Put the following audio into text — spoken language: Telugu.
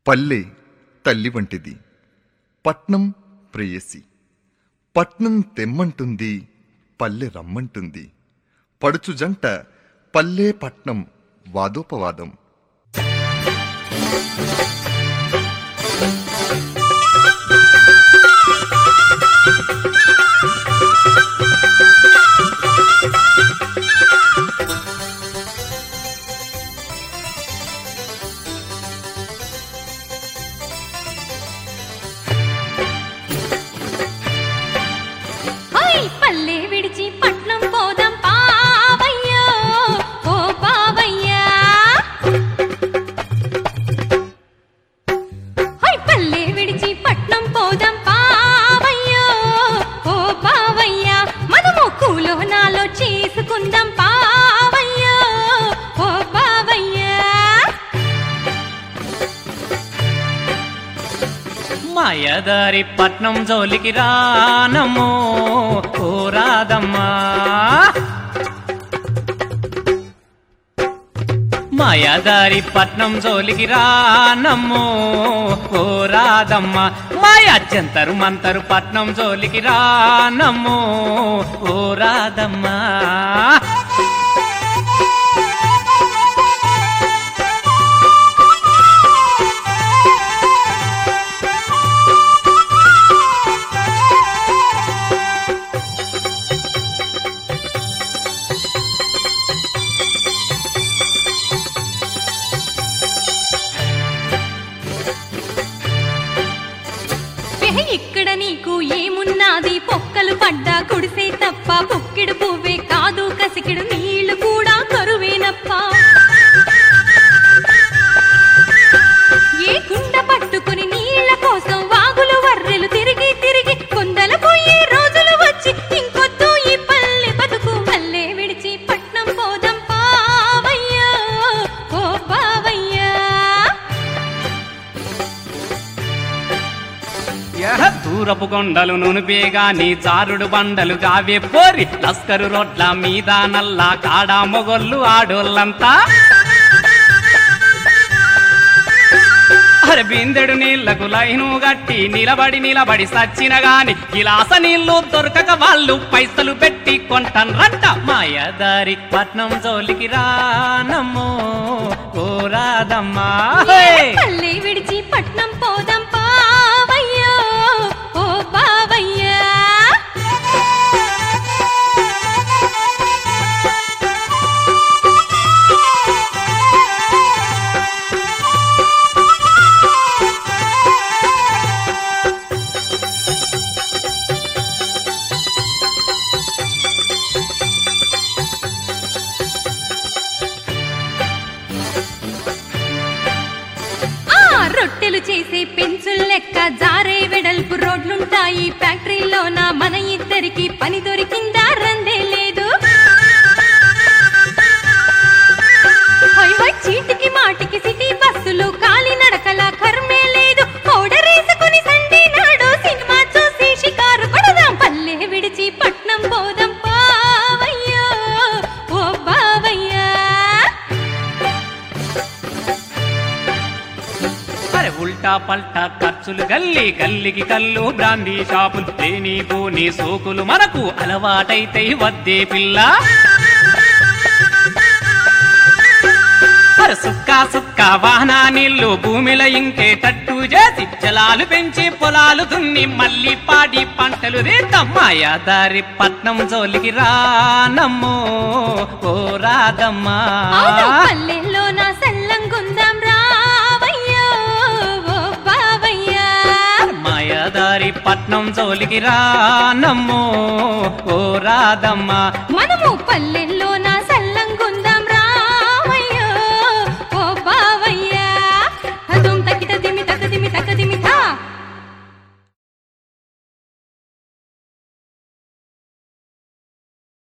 పల్లె తల్లి వంటిది పట్నం ప్రేయసి పట్నం తెమ్మంటుంది పల్లె రమ్మంటుంది పడుచు జంట పల్లె పట్నం వాదోపవాదం ఓయ్ పల్లె విడిచి పట్నం పోదాం పావయ్యో ఓ పావయ్యా ఓయ్ పల్లె విడిచి పట్నం పోదాం పావయ్యో ఓ పావయ్యా మనము కూలో నాలో చేసుకుందాం పావయ్యో ఓ పావయ్యా మాయదారి పట్నం జోలికి రానమ్మో ఓ రాదమ్మా మాయాదారి పట్నం జోలికి రానమ్మో ఓ రాదమ్మా మాయా జంతరు మంతరు పట్నం జోలికి రానమ్మో ఓ రాదమ్మా వెహ ఇక్కడ నీకు ఏమున్నది పొక్కలు పడ్డా కుడిసే తప్ప పొక్కిడు పువ్వే కాదు కసికిడు నీళ్లు కూడా కరువేనప్ప ఏ కుండ పట్టుకుని నీళ్ల కోసం వాగులు వర్రెలు తిరిగి తిరిగి కొందల పోయే రోజులు వచ్చి ఇంకొద్దు ఈ పల్లె బతుకు పల్లె విడిచి పట్నం పోదాం పావయ్యా ఓ పావయ్యా యహ దూరపు కొండలు నునుపేగా నీ జారుడు బండలు గావే పోరి లస్కరు రోడ్ల మీద నల్లా కాడా మొగొల్లు ఆడోళ్ళంతా అరే బిందెడు నీళ్లకు లైను గట్టి నిలబడి నిలబడి సచ్చిన గాని గిలాస నీళ్లు దొరకక వాళ్ళు పైసలు పెట్టి కొంటన్ రంట మాయదారి పట్నం జోలికి రానమ్మో ఓ రాదమ్మా హే! పల్లె విడిచి పట్నం పోదాం పావయ్యో ఓ పావయ్యా ఆ రొట్టెలు చేసే పెన్సుల్ లెక్క జారే వెడల్పు రోడ్లుంటాయి ఫ్యాక్టరీలోన మన ఇద్దరికి పని దొరికిందా రందే లేదు హొయ్ హొయ్ చీటికి మాటికి సిటీ బస్సులు కాలి నడకల కర్మే లేదు పౌడర్ వేసుకుని సండే నాడు సినిమా చూసి షికారు కొడదాం పల్లె విడిచి పట్నం పోదాం పావయ్యో ఓ బావయ్యా అరే ఉల్టా పల్టా ఖర్చులు గల్లి గల్లికి కల్లు బ్రాందీ షాపులు లేని పోని సోకులు మనకు అలవాటైతే వద్దే పిల్ల అరే సుక్కా సుక్క వాహనా నీళ్లు భూమిలో ఇంకేటట్టు చేసి జలాలు పెంచి పొలాలు దున్ని మళ్ళీ పాడి పంటలు రేతమ్మాయా దారి పట్నం జోలికి రానమ్మో ఓ రాదమ్మా అవును పల్లెల్లో నా సల్లంగుందాం రావయ్యో ఓ బావయ్యా మాయదారి పట్నం జోలికి రానమ్మో ఓ రాదమ్మా మనము పల్లెల్లో నా